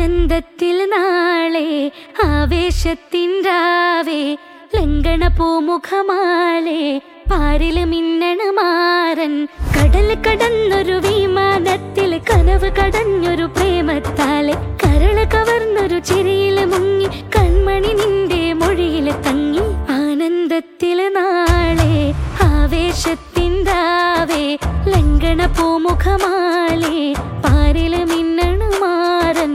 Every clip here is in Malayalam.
ആനന്ദത്തിൽ നാളെ ആവേശത്തിൻ രാവേ ലങ്കണ പൂമുഖമാലെ പാരില് മിന്നണ മാറൻ കടൽ കടന്നൊരു വിമാനത്തിൽ കനവ് കടഞ്ഞൊരു പ്രേമത്താലെ കരള് കവർന്നൊരു ചിരിയില് മുങ്ങി കൺമണി നിന്റെ മൊഴിയില് തങ്ങി ആനന്ദത്തില് നാളെ ആവേശത്തിൻ രാവേ ലങ്കണ പൂമുഖമാലെ പാരില് മിന്നണ മാറൻ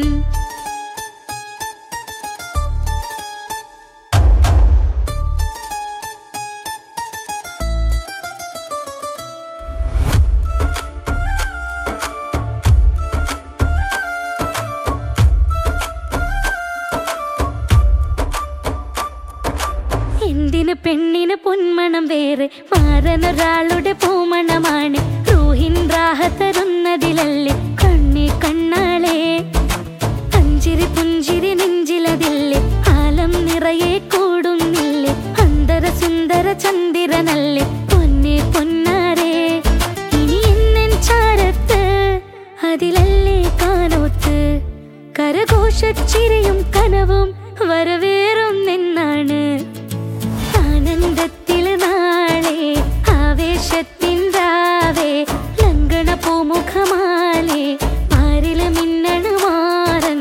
എന്തിന് പെണ്ണിന് പൊന്മണം വേറെ മാറനൊരാളുടെ പൂമണമാണ് റൂഹിൻ റാഹ തരുന്നതിലല്ലേ കണ്ണി കണ്ണാളെ അഞ്ചിരി പുഞ്ചിരി നെഞ്ചിലതില്ലേ ആലം നിറയെ കൂടുന്നില്ലേ അന്തര സുന്ദര ചന്ദ്രനല്ലേ പൊന്നെ പൊന്നാരെ ഇനി എന്നൻ ചാരത്ത് അതിലല്ലേ കാനോത്ത് കരഘോഷച്ചിരിയും കനവും വരവേറും നിന്നാണ് ആനന്ദത്തിൽ നാളെ ആവേശത്തിൻ രാവേ ലങ്കണ പൂമുഖമാലെ ആരില് മിന്നണ മാറൻ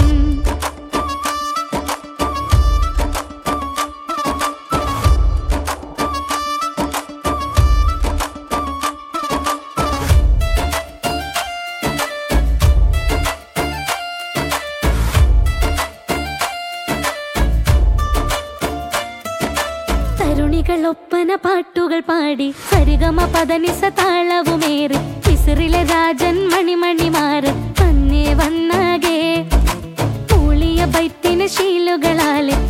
തരുണികൾ ഒപ്പന പാട്ടുകൾ പാടി സരിഗമ പദനിസ താളവുമേറി മിസറിലെ രാജൻ മണിമണിമാരൻ വന്നേ വന്നാകെ മൂളിയ ബൈത്തിന് ശീലുകളാലെ